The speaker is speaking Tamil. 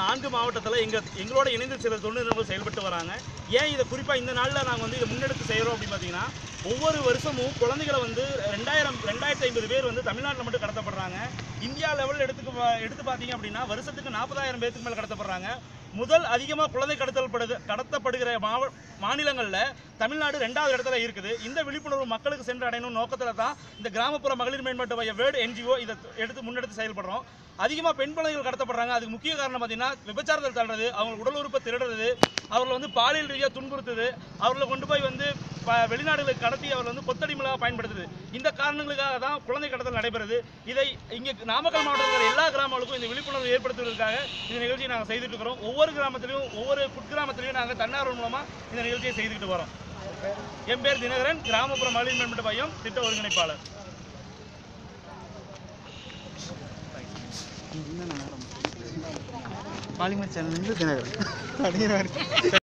நான்கு மாவட்டத்தில் எங்கள் எங்களோட இணைந்து சில தொண்டு நிறுவனங்கள் செயல்பட்டு வராங்க ஏன் இதை குறிப்பாக இந்த நாளில் நாங்கள் வந்து இதை முன்னெடுத்து செய்கிறோம் அப்படின்னு பார்த்தீங்கன்னா ஒவ்வொரு வருஷமும் குழந்தைகளை வந்து ரெண்டாயிரம் ரெண்டாயிரத்தி ஐம்பது பேர் வந்து தமிழ்நாட்டில் மட்டும் கடத்தப்படுறாங்க இந்தியா லெவலில் எடுத்துக்கு பா- எடுத்து பார்த்தீங்க அப்படின்னா வருஷத்துக்கு நாற்பதாயிரம் பேருக்கு மேலே கடத்தப்படுறாங்க முதல் அதிகமாக குழந்தை கடத்தல்படுது கடத்தப்படுகிற மாவ மாநிலங்களில் தமிழ்நாடு ரெண்டாவது இடத்துல இருக்குது இந்த விழிப்புணர்வு மக்களுக்கு சென்று அடையணும் நோக்கத்தில் தான் இந்த கிராமப்புற மகளிர் மேம்பாட்டு மைய வேர்டு என்ஜிஓ இதை எடுத்து முன்னெடுத்து செயல்படுறோம் அதிகமாக பெண் குழந்தைகள் கடத்தப்படுறாங்க அதுக்கு முக்கிய காரணம் பார்த்தீங்கன்னா விபச்சாரத்தில் தள்ளுறது அவங்க உடல் உறுப்பை திருடுறது அவர்களை வந்து பாலியல் ரீதியாக துன்புறுத்துது அவர்களை கொண்டு போய் வந்து ப- வெளிநாடுகளுக்கு கடத்தி அவர்கள் வந்து கொத்தடிமலாக பயன்படுத்துது இந்த காரணங்களுக்காக தான் குழந்தை கடத்தல் நடைபெறுது இதை இங்கே நாமக்கல் மாவட்டத்தில் இருக்கிற எல்லா கிராமங்களுக்கும் இந்த விழிப்புணர்வு ஏற்படுத்துவதற்காக இந்த நிகழ்ச்சியை நாங்கள் செய்துட்டு இருக்கிறோம் ஒவ்வொரு கிராமத்திலையும் ஒவ்வொரு குட்கிராமத்திலையும் நாங்கள் தன்னார்வ மூலமாக இந்த நிகழ்ச்சியை செய்துக்கிட்டு வரோம் என் பேர் தினகரன் கிராமப்புற மகளிர் மேம்பாட்டு மையம் திட்ட ஒருங்கிணைப்பாளர் பாலிமர் சேனல் தினகரன் அப்படிங்கிற மாதிரி